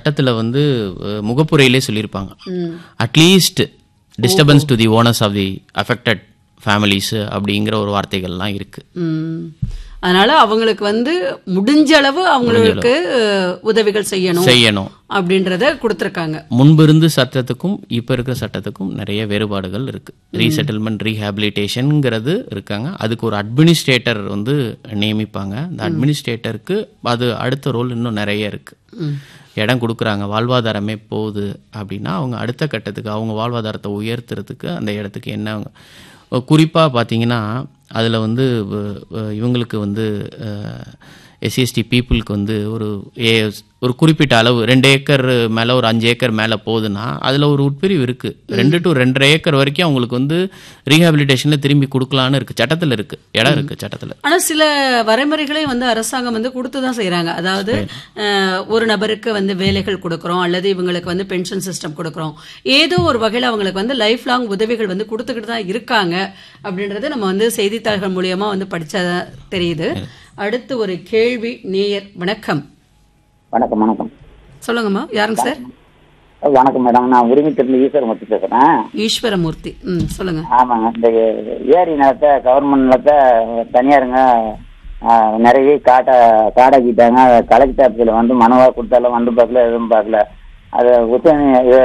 சட்டத்தில் வந்து அஹ், முகப்புரையிலே சொல்லியிருப்பாங்க ம் at least disturbance to the owners of the affected families அப்படிங்கிற ஒரு வார்த்தைகள்லாம் இருக்கு ம். அதனால அவங்களுக்கு வந்து முடிஞ்ச அளவு அவங்களுக்கு அஹ், உதவிகள் செய்யணும் செய்யணும் அப்படின்றத கொடுத்துருக்காங்க முன்பு இருந்த சட்டத்துக்கும் இப்போ இருக்கிற சட்டத்துக்கும் நிறைய வேறுபாடுகள் இருக்கு ரீசெட்டில்மெண்ட் ரீஹாபிலிட்டேஷனுங்கிறது இருக்காங்க அதுக்கு ஒரு அட்மினிஸ்ட்ரேட்டர் வந்து நியமிப்பாங்க அந்த அட்மினிஸ்ட்ரேட்டருக்கு அது அடுத்த ரோல் இன்னும் நிறைய இருக்கு இடம் கொடுக்குறாங்க வாழ்வாதாரமே போகுது அப்படின்னா அவங்க அடுத்த கட்டத்துக்கு அவங்க வாழ்வாதாரத்தை உயர்த்துறதுக்கு அந்த இடத்துக்கு என்ன குறிப்பாக பார்த்தீங்கன்னா அதில் வந்து வ- வ- இவங்களுக்கு வந்து எஸ்சிஎஸ்டி பீப்புளுக்கு வந்து ஒரு ஏ ஒரு குறிப்பிட்ட அளவு ரெண்டு ஏக்கர் மேலே ஒரு அஞ்சு ஏக்கர் மேலே போகுதுன்னா அதில் ஒரு உட்பிரிவு இருக்குது ரெண்டு டு ரெண்டரை ஏக்கர் வரைக்கும் அவங்களுக்கு வந்து ரீஹாபிலிட்டேஷனில் திரும்பி கொடுக்கலான்னு இருக்குது சட்டத்தில் இருக்குது இடம் இருக்குது சட்டத்தில் ஆனா சில வரைமுறைகளையும் வந்து அரசாங்கம் வந்து கொடுத்து தான் செய்றாங்க அதாவது அஹ், ஒரு நபருக்கு வந்து வேலைகள் கொடுக்கறோம் அல்லது இவங்களுக்கு வந்து பென்ஷன் சிஸ்டம் கொடுக்கறோம் ஏதோ ஒரு வகையில் அவங்களுக்கு வந்து லைஃப் லாங் உதவிகள் வந்து கொடுத்துக்கிட்டு தான் இருக்காங்க அப்படின்றது நம்ம வந்து செய்தித்தாள்கள் மூலியமா வந்து படிச்சா தெரியுது அடுத்து ஒரு கேள்வி நேயர் வணக்கம் வணக்கம் வணக்கம் சொல்லுங்கம்மா யாருங்க சார் வணக்கம் மேடம் நான் உரிமைத்திருந்து ஈஸ்வரமூர்த்தி பேசுறேன் ஈஸ்வரமூர்த்தி ம் சொல்லுங்க ஆமாங்க இந்த ஏரி நிலத்தை கவர்மெண்ட் நிலத்தை தனியாருங்க ஆ, நிறைய காட்ட காடாக்கிட்டாங்க கலெக்டர் ஆஃபீஸில் வந்து மனுவா கொடுத்தாலும் வந்து பார்க்கல எதுவும் பார்க்கல அது உச்ச நீ- இது,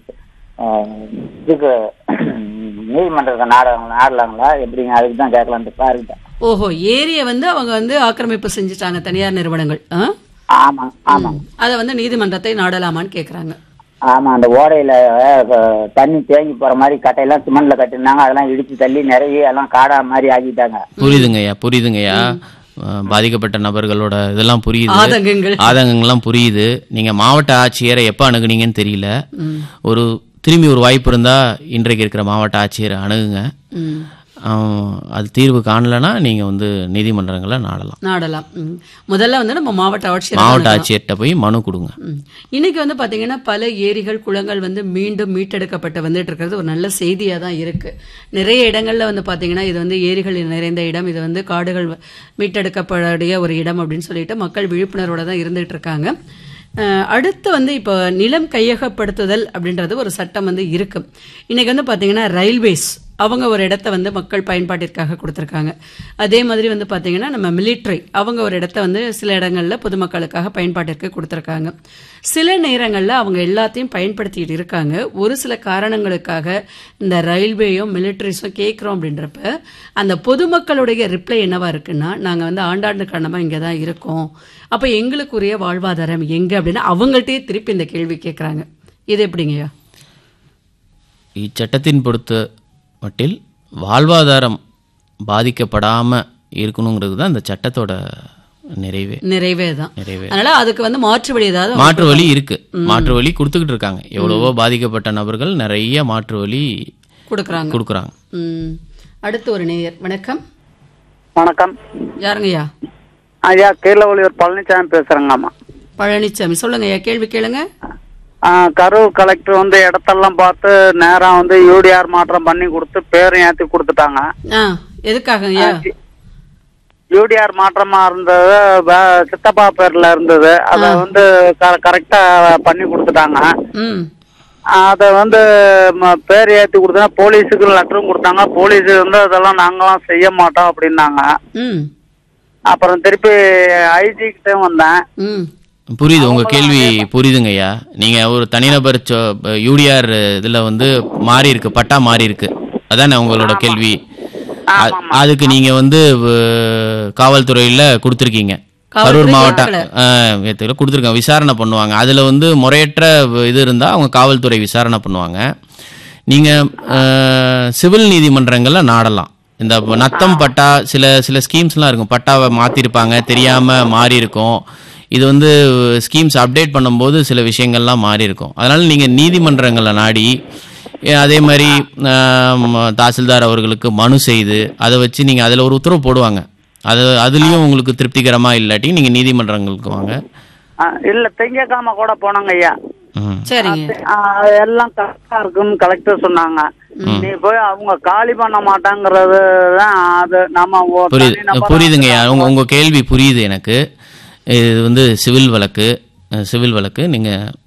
ஆ, இதுக்கு நீதிமன்றத்தை நாட நாடலாங்களா எப்படிங்க அதுக்கு தான் கேட்கலான்ட்டு பாருங்க ஓஹோ ஏரியை வந்து அவங்க வந்து ஆக்கிரமிப்பு செஞ்சுட்டாங்க தனியார் நிறுவனங்கள் ஆ? ஆமாங்க ஆமாங்க அதை வந்து நீதிமன்றத்தை நாடலாமான்னு கேக்குறாங்க ஆமா அந்த ஓடையில அஹ், தண்ணி தேங்கி போற மாதிரி கட்டையெல்லாம் சிமெண்ட்ல கட்டிருந்தாங்க அதெல்லாம் இடிச்சு தள்ளி நிறைய எல்லாம் காடா மாதிரி ஆக்கிட்டாங்க புரியுதுங்கய்யா புரியுதுங்கய்யா அஹ், பாதிக்கப்பட்ட நபர்களோட இதெல்லாம் புரியுது ஆதங்கங்கள் ஆதங்கங்கள்லாம் புரியுது நீங்க மாவட்ட ஆட்சியரை எப்போ அணுகுனீங்கன்னு தெரியல ஒரு திரும்பி ஒரு வாய்ப்பு இருந்தா இன்றைக்கு இருக்கிற மாவட்ட ஆட்சியரை அணுகுங்க ம். ஆஹ், அது தீர்வு காணலைன்னா நீங்க வந்து நீதிமன்றங்களை நாடலாம் நாடலாம் ம். முதல்ல வந்து நம்ம மாவட்ட ஆட்சியர் மாவட்ட ஆட்சியர்கிட்ட போய் மனு கொடுங்க ம். இன்னைக்கு வந்து பாத்தீங்கன்னா பல ஏரிகள் குளங்கள் வந்து மீண்டும் மீட்டெடுக்கப்பட்டு வந்துட்டு இருக்கிறது ஒரு நல்ல செய்தியா தான் இருக்கு நிறைய இடங்கள்ல வந்து பாத்தீங்கன்னா இது வந்து ஏரிகள் நிறைந்த இடம் இது வந்து காடுகள் மீட்டெடுக்கப்படக்கூடிய ஒரு இடம் அப்படின்னு சொல்லிட்டு மக்கள் விழிப்புணர்வோட தான் இருந்துட்டு இருக்காங்க அஹ், அடுத்து வந்து இப்போ நிலம் கையகப்படுத்துதல் அப்படின்றது ஒரு சட்டம் வந்து இருக்கு இன்னைக்கு வந்து பாத்தீங்கன்னா ரயில்வேஸ் அவங்க ஒரு இடத்த வந்து மக்கள் பயன்பாட்டிற்காக கொடுத்துருக்காங்க அதே மாதிரி வந்து பாத்தீங்கன்னா நம்ம மிலிட்ரி அவங்க ஒரு இடத்த வந்து சில இடங்கள்ல பொதுமக்களுக்காக பயன்பாட்டிற்கு கொடுத்துருக்காங்க சில நேரங்கள்ல அவங்க எல்லாத்தையும் பயன்படுத்திட்டு இருக்காங்க ஒரு சில காரணங்களுக்காக இந்த ரயில்வேயும் மிலிட்ரிஸும் கேட்குறோம் அப்படின்றப்ப அந்த பொதுமக்களுடைய ரிப்ளை என்னவா இருக்குன்னா நாங்க வந்து ஆண்டாண்டு காரணமா இங்க தான் இருக்கோம் அப்ப எங்களுக்குரிய வாழ்வாதாரம் எங்க அப்படின்னு அவங்கள்ட்டயே திருப்பி இந்த கேள்வி கேட்குறாங்க இது எப்படிங்கய்யா இச்சட்டத்தின் பொறுத்த மட்டில் வாழ்வாதாரம் பாதிக்கப்படாம இருக்கணுங்கிறது தான் இந்த சட்டத்தோட நிறைவே நிறைவே தான் நிறைவே அதனால அதுக்கு வந்து மாற்று வழி ஏதாவது மாற்று வழி இருக்கு மாற்று வழி கொடுத்துக்கிட்டு இருக்காங்க எவ்வளவோ பாதிக்கப்பட்ட நபர்கள் நிறைய மாற்று வழி கொடுக்குறாங்க கொடுக்குறாங்க ம். அடுத்து ஒரு நேயர் வணக்கம் வணக்கம் யாருங்கய்யா ஐயா கீழவழியூர் பழனிசாமி பேசுறேங்கம்மா பழனிசாமி சொல்லுங்க ஐயா கேள்வி கேளுங்க ஆ, கரூர் கலெக்டர் வந்து இடத்தெல்லாம் பார்த்து நேரா வந்து யூடிஆர் மாற்றம் பண்ணி கொடுத்து பேரும் ஏத்தி கொடுத்துட்டாங்க ஆ எதுக்காக ஐயா யூடிஆர் மாற்றமா இருந்தது வே- சித்தப்பா பேர்ல இருந்தது அத வந்து கரெக்டா பண்ணி கொடுத்துட்டாங்க ம் அத வந்து ம- பேர் ஏத்தி கொடுத்தா போலீஸுக்கு லெட்டரும் கொடுத்தாங்க போலீஸ் வந்து அதெல்லாம் நாங்களாம் செய்ய மாட்டோம் அப்படின்னாங்க ம் அப்புறம் திருப்பி ஐஜி கிட்ட வந்தேன் ம் புரியுது உங்க கேள்வி புரியுதுங்க ஐயா நீங்க ஒரு தனிநபர் யூடிஆர் இதுல வந்து மாறி இருக்கு பட்டா மாறி இருக்கு அதானே உங்களோட கேள்வி அ- அதுக்கு நீங்க வந்து அஹ், காவல்துறையில கொடுத்துருக்கீங்க கரூர் மாவட்டம் ஏத்துல கொடுத்துருக்காங்க விசாரணை பண்ணுவாங்க அதுல வந்து முறையற்ற இது இருந்தா அவங்க காவல்துறை விசாரணை பண்ணுவாங்க நீங்க அஹ், சிவில் நீதிமன்றங்கள்ல நாடலாம் இந்த நத்தம் பட்டா சில சில ஸ்கீம்ஸ்லாம் இருக்கும் பட்டாவை மாத்திருப்பாங்க தெரியாம மாறி இருக்கும் இது வந்து ஸ்கீம்ஸ் அப்டேட் பண்ணும்போது சில விஷயங்கள்லாம் மாறி இருக்கும் அதனால நீங்க நீதிமன்றங்களை நாடி ஏ, அதே மாதிரி ஆம், தாசில்தார் அவர்களுக்கு மனு செய்து அதை வச்சு நீங்க அதுல ஒரு உத்தரவு போடுவாங்க அது அதுலயும் உங்களுக்கு திருப்திகரமா இல்லாட்டி நீங்க நீதிமன்றங்களுக்கு வாங்க ஆ, இல்ல திங்கக்காம கூட போனாங்க ஐயா ம். சரிங்க ஆ, எல்லாம் கரெக்டா இருக்குன்னு கலெக்டர் சொன்னாங்க நீ போய் அவங்க காலி பண்ண மாட்டாங்கிறது தான் அது நம்ம ஒரு புரியுது தனி நபரா புரியுதுங்கய்யா உங்க உங்க கேள்வி புரியுது எனக்கு இது வந்து சிவில் வழக்கு அஹ், சிவில் வழக்கு நீங்க